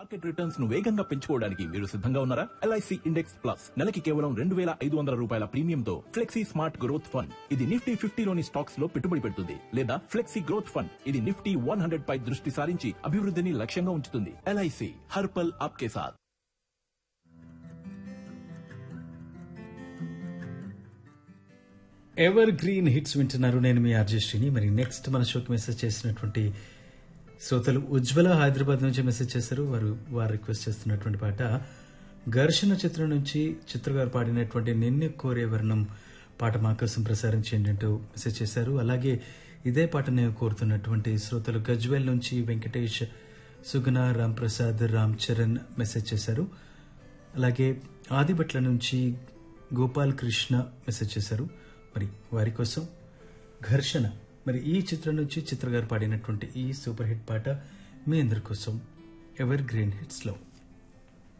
market returns ను వేగంగా పెంచుకోవడానికి మీరు సిద్ధంగా ఉన్నారా ఎల్ఐసి ఇండెక్స్ ప్లస్ నెలకి కేవలం రెండు వేల ఐదు వందల రూపాయల ప్రీమియంతో ఫ్లెక్సీ స్మార్ట్ గ్రోత్ ఫండ్ ఇది నిఫ్టీ ఫిఫ్టీలోని స్టాక్స్ లో పెట్టుబడి పెడుతుంది లేదా ఫ్లెక్సీ గ్రోత్ ఫండ్ ఇది నిఫ్టీ వన్ హండ్రెడ్ పై దృష్టి సారించి అభివృద్ధిని లక్ష్యంగా ఉంచుతుంది ఎల్ఐసి హర్పల్ ఆప్కే సాథ్ ఎవర్ గ్రీన్ హిట్స్ వింటున్నారు నేను మీ ఆర్జశ్రీని మరి నెక్స్ట్ మన షోకి మెసేజ్ చేసినటువంటి శ్రోతలు ఉజ్వల హైదరాబాద్ నుంచి మెసేజ్ చేశారు వారు వారు రిక్వెస్ట్ చేస్తున్నటువంటి పాట ఘర్షణ చిత్రం నుంచి చిత్ర గారు పాడినటువంటి నిన్ను కోరే వర్ణం పాట మా కోసం ప్రసారం చేయండి అంటూ మెసేజ్ చేశారు అలాగే ఇదే పాటని కోరుతున్నటువంటి శ్రోతలు గజ్వేల్ నుంచి వెంకటేష్ సుగుణ రామ్ ప్రసాద్ రామ్ చరణ్ మెసేజ్ చేశారు అలాగే ఆదిభట్ల నుంచి గోపాల్ కృష్ణ మెసేజ్ చేశారు మరి వారి కోసం ఘర్షణ మరి ఈ చిత్రం నుంచి చిత్ర గారు పాడినటువంటి ఈ సూపర్ హిట్ పాట మీ అందరి కోసం ఎవర్ గ్రీన్ హిట్స్ లో